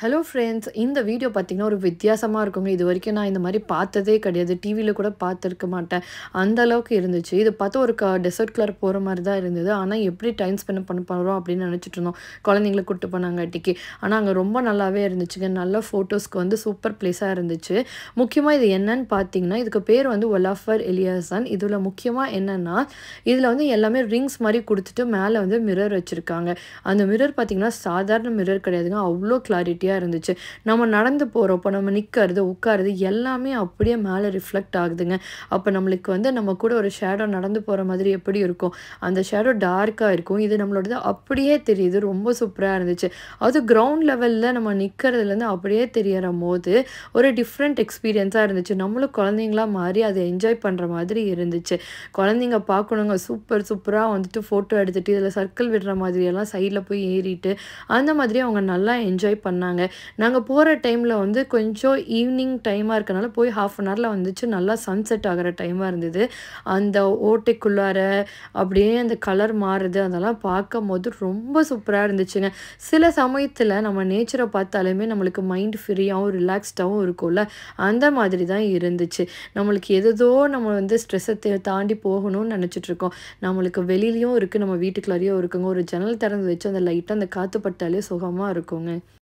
Hello friends இந்த video பார்த்தீங்கன்னா ஒரு வித்தியாசமா இருக்குங்க. இதுவரைக்கும் நான் இந்த மாரி பார்த்ததே கிடையாது. டிவில கூட பார்த்துருக்க மாட்டேன். அந்த அளவுக்கு இருந்துச்சு. இது பார்த்தா ஒரு க டெசர்ட்குள்ளார போற மாரி தான் இருந்தது. ஆனா எப்படி டைம் ஸ்பெண்ட் பண்ண போறோம் அப்படின்னு நினச்சிட்டு இருந்தோம். குழந்தைங்கள கூட்டு போனாங்காட்டிக்கு. ஆனா அங்க ரொம்ப நல்லாவே இருந்துச்சுங்க. நல்ல ஃபோட்டோஸ்க்கு வந்து சூப்பர் பிளேஸா இருந்துச்சு. முக்கியமா இது என்னன்னு பார்த்தீங்கன்னா, இதுக்கு பேர் வந்து ஒலாஃபர் எலியாசன். இதுல முக்கியமா என்னன்னா, இதுல வந்து எல்லாமே ரிங்ஸ் மாரி குடுத்துட்டு மேல வந்து மிரர் வச்சிருக்காங்க. அந்த மிரர் பார்த்தீங்கன்னா, சாதாரண மிரர் கிடையாதுங்க. அவ்ளோ கிளாரிட்டியா இருந்துச்சு. நம்ம நடந்து போறப்போ, நம்ம நிக்கிறது, உட்காருறது எல்லாமே அப்படியே மேல ரிஃப்ளெக்ட் ஆகுதுங்க. அப்ப நம்மளுக்கு வந்து நம்ம கூட ஒரு ஷேடோ நடந்து போற மாதிரி எப்படி இருக்கும்? அந்த ஷேடோ டார்க்கா இருக்கும். இது நம்மளோடது அப்படியே தெரியுது. ரொம்ப சூப்பரா இருந்துச்சு. அதுவும் கிரவுண்ட் லெவல்ல நம்ம நிக்கிறதுலேருந்து அப்படியே தெரியறம்போது, ஒரு டிஃப்ரெண்ட் எக்ஸ்பீரியன்ஸா இருந்துச்சு. நம்மளும் குழந்தைங்களா மாறி அத என்ஜாய் பண்ற மாதிரி இருந்துச்சு. குழந்தைங்க பார்க்கணுங்க. சூப்பர் சூப்பரா வந்துட்டு ஃபோட்டோ எடுத்துட்டு, இதுல சர்க்கிள் விடுற மாதிரியெல்லாம் சைட்ல போய் ஏறிட்டு, அந்த மாதிரி அவங்க நல்லா என்ஜாய் பண்ணாங்க. நாங்க போற டைம்ல வந்து கொஞ்சம் ஈவினிங் டைமா இருக்கனால போய் ஹாஃப் அன் ஹவர்ல வந்துச்சு. நல்லா சன்செட் ஆகுற டைமா இருந்தது. அந்த ஓட்டைக்குள்ளார அப்படியே அந்த கலர் மாறுது. அதெல்லாம் பார்க்கும்போது ரொம்ப சூப்பரா இருந்துச்சுங்க. சில சமயத்துல நம்ம நேச்சர பார்த்தாலுமே நம்மளுக்கு மைண்ட் ஃப்ரீயாவும், ரிலாக்ஸ்டாவும் இருக்கும்ல. அந்த மாதிரி தான் இருந்துச்சு. நம்மளுக்கு எதேதோ நம்ம வந்து ஸ்ட்ரெஸ்ஸ த தாண்டி போகணும்னு நினச்சிட்டு இருக்கோம். நம்மளுக்கு வெளிலயும் இருக்கு, நம்ம வீட்டுக்குள்ளாரையும் இருக்குங்க. ஒரு ஜன்னல் திறந்து வச்சு அந்த லைட்டா அந்த காத்து பட்டாலே சுகமா இருக்குங்க.